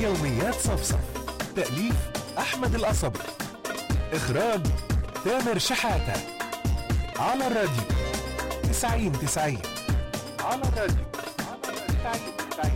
يوميات صفصف تأليف أحمد القصبي إخراج تامر شحاتة على الراديو 90 90 على الراديو 90 90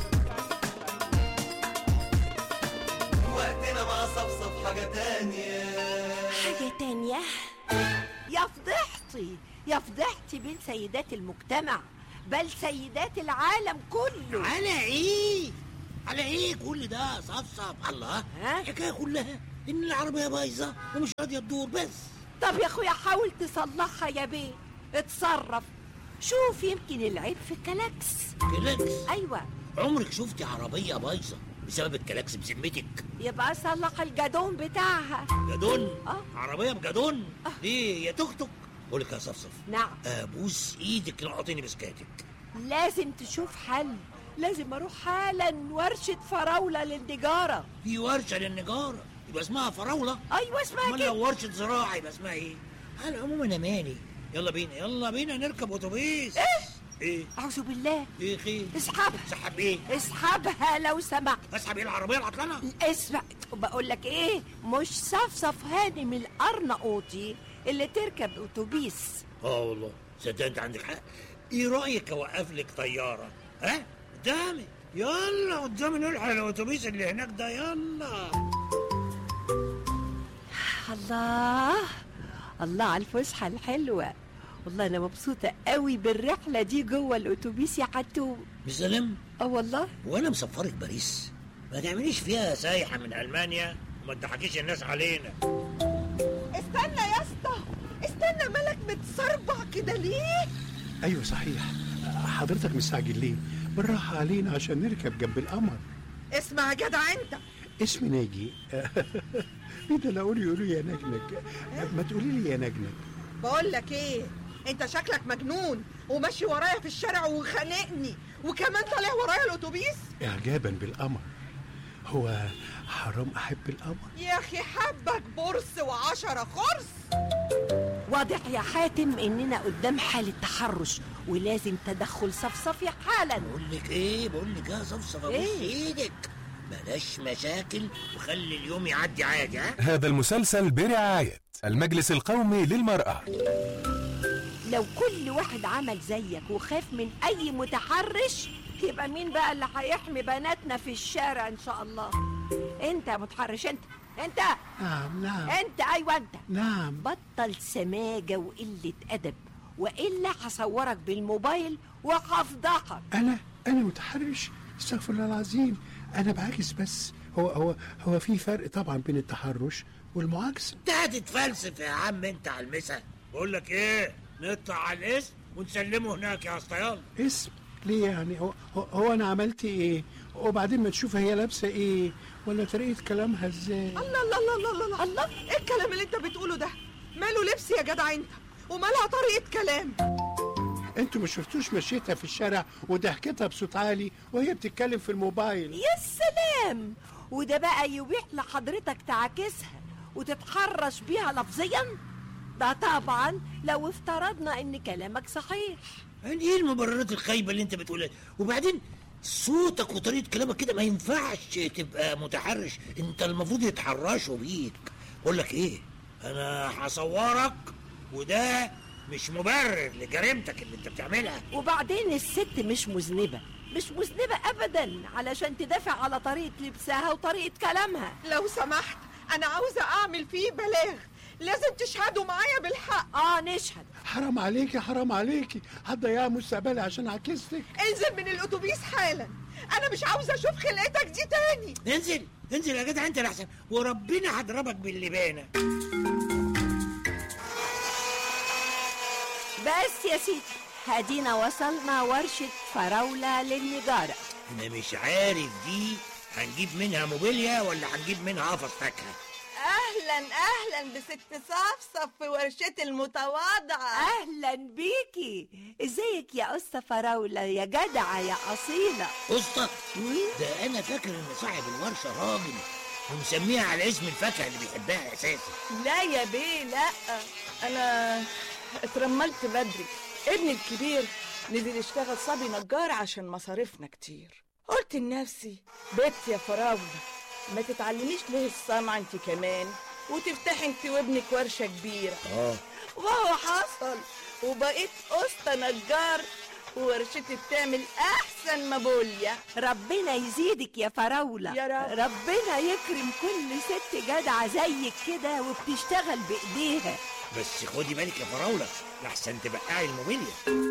وقتنا مع صفصف حاجة تانية حاجة تانية يا فضحتي يا فضحتي بين سيدات المجتمع بل سيدات العالم كله على ايه على ايه كل ده صفصف الله ها؟ الحكايه كلها ان العربيه بايظه ومش راضيه تدور بس طب يا اخويا حاول تصلحها يا بيه اتصرف شوف يمكن العيب في الكلاكس كلاكس ايوه عمرك شفتي عربيه بايظه بسبب الكلاكس بذمتك يبقى صلح الجدون بتاعها جدون آه. عربيه بجدون ليه يا تكتك بقول لك يا صفصف نعم ابوس ايدك لقطيني بسكاتك لازم تشوف حل لازم اروح حالا ورشة فراولة للنجارة في ورشه للنجاره يبقى اسمها فراوله ايوه اسمها امال كده لو ورشه زراعه يبقى اسمها ايه على العموم انا مالي يلا بينا يلا بينا نركب اتوبيس إيه؟ ايه اعوذ بالله ايه خير اسحبها سحب ايه اسحبها لو سمحت اسحب ايه العربيه العطلانه اسمع بقول لك ايه مش صفصف هانم الارناؤوطي اللي تركب اتوبيس اه والله صدق انت عندك حق ايه رايك اوقف لك طياره ها قدامي يلا قدامي نلحق الاتوبيس اللي هناك ده يلا الله الله على الفسحه الحلوه والله انا مبسوطه قوي بالرحله دي جوه الاتوبيس يا حتو بسلام اه والله وانا مسفرك باريس ما تعمليش فيها سايحه من المانيا وما تضحكيش الناس علينا استنى يا اسطى استنى مالك متصربع كده ليه ايوه صحيح حضرتك مستعجل ليه بالراحه علينا عشان نركب جنب القمر اسمع يا جدع انت اسمي ناجي ايه ده لا قولي قولي يا نجنج ما تقولي لي يا نجنج بقول لك ايه انت شكلك مجنون وماشي ورايا في الشارع وخانقني وكمان طالع ورايا الاتوبيس اعجابا بالقمر هو حرام احب القمر يا اخي حبك برص وعشرة خرص واضح يا حاتم اننا قدام حاله تحرش ولازم تدخل صفصفي حالا بقول لك ايه بقول لك يا صفصف ابوس إيه؟ ايدك بلاش مشاكل وخلي اليوم يعدي عادي ها هذا المسلسل برعاية المجلس القومي للمرأة لو كل واحد عمل زيك وخاف من اي متحرش يبقى مين بقى اللي هيحمي بناتنا في الشارع ان شاء الله انت يا متحرش انت انت نعم نعم انت ايوه انت نعم بطل سماجه وقله ادب والا هصورك بالموبايل وهفضحك انا انا متحرش استغفر الله العظيم انا بعاكس بس هو هو هو في فرق طبعا بين التحرش والمعاكسه انت هتتفلسف يا عم انت على المسا بقول لك ايه نطلع على الاسم ونسلمه هناك يا اسطيال اسم ليه يعني هو, هو, هو انا عملت ايه وبعدين ما تشوف هي لابسه ايه ولا طريقه كلامها ازاي الله الله الله الله الله, الله. ايه الكلام اللي انت بتقوله ده ماله لبس يا جدع انت ومالها طريقة كلام انتوا ما شفتوش مشيتها في الشارع وضحكتها بصوت عالي وهي بتتكلم في الموبايل يا سلام وده بقى يبيح لحضرتك تعاكسها وتتحرش بيها لفظيا ده طبعا لو افترضنا ان كلامك صحيح يعني ايه المبررات الخايبه اللي انت بتقولها وبعدين صوتك وطريقه كلامك كده ما ينفعش تبقى متحرش انت المفروض يتحرشوا بيك بقول لك ايه انا هصورك وده مش مبرر لجريمتك اللي انت بتعملها وبعدين الست مش مذنبة مش مذنبة أبدا علشان تدافع على طريقة لبسها وطريقة كلامها لو سمحت انا عاوزة اعمل فيه بلاغ لازم تشهدوا معايا بالحق آه نشهد حرام عليكي حرام عليكي هتضيعي مستقبلي عشان عكستك انزل من الاتوبيس حالا انا مش عاوزة اشوف خلقتك دي تاني انزل انزل يا جدع انت الاحسن وربنا هضربك باللبانه بس يا سيدي هدينا وصلنا ورشة فراولة للنجارة انا مش عارف دي هنجيب منها موبيليا ولا هنجيب منها قفص فاكهه اهلا اهلا بست صفصف في ورشتي المتواضعة أهلا بيكي ازيك يا أسطى فراولة يا جدعة يا أصيلة اسطى ده انا فاكر ان صاحب الورشه راجل ومسميها على اسم الفاكهه اللي بيحبها اساسا لا يا بيه لا انا اترملت بدري ابني الكبير نزل يشتغل صبي نجار عشان مصاريفنا كتير قلت لنفسي بيت يا فراولة ما تتعلميش ليه الصنعة انت كمان وتفتحي انت وابنك ورشة كبيرة اه وهو حصل وبقيت قسطة نجار وورشتي بتعمل احسن مابوليا ربنا يزيدك يا فراولة يا رب. ربنا يكرم كل ست جدعة زيك كده وبتشتغل بإيديها بس خدي بالك يا فراولة لحسن تبقعي الموبيليا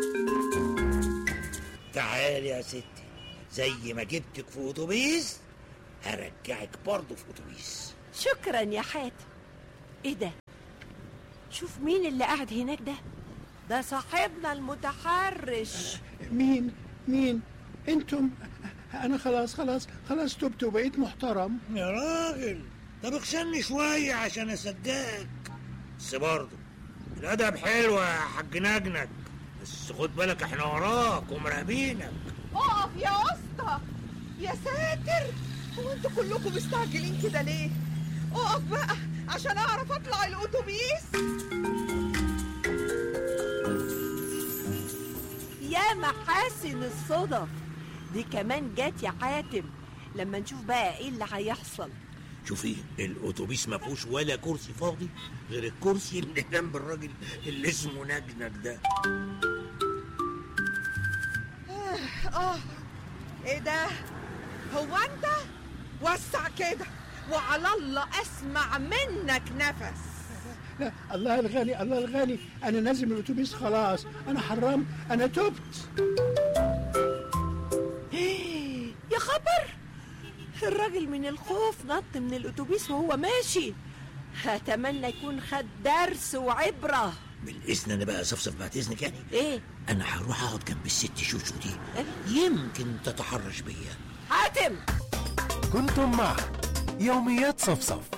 تعالي يا ستي زي ما جبتك في اتوبيس هرجعك برضه في اتوبيس شكرا يا حاتم ايه ده شوف مين اللي قاعد هناك ده ده صاحبنا المتحرش مين مين انتم انا خلاص خلاص خلاص تبت وبقيت محترم يا راجل طب اخشني شوية عشان اصدقك بس برضه الادب حلو يا حاج نجنك بس خد بالك احنا وراك ومراقبينك اقف يا اسطى يا ساتر هو انتوا كلكم مستعجلين كده ليه اقف بقى عشان اعرف اطلع الاتوبيس يا محاسن الصدف دي كمان جات يا حاتم لما نشوف بقى ايه اللي هيحصل شوفي الاتوبيس ما فيهوش ولا كرسي فاضي غير الكرسي اللي جنب الراجل اللي اسمه نجنك ده اه ايه ده هو انت وسع كده وعلى الله اسمع منك نفس لا الله الغني الله الغني انا نازل من الاتوبيس خلاص انا حرام انا تبت يا خبر الراجل من الخوف نط من الاتوبيس وهو ماشي اتمنى يكون خد درس وعبره بالاذن انا بقى صفصف بعد اذنك يعني ايه انا هروح اقعد جنب الست شوشو دي إيه؟ يمكن تتحرش بيا حاتم كنتم مع يوميات صفصف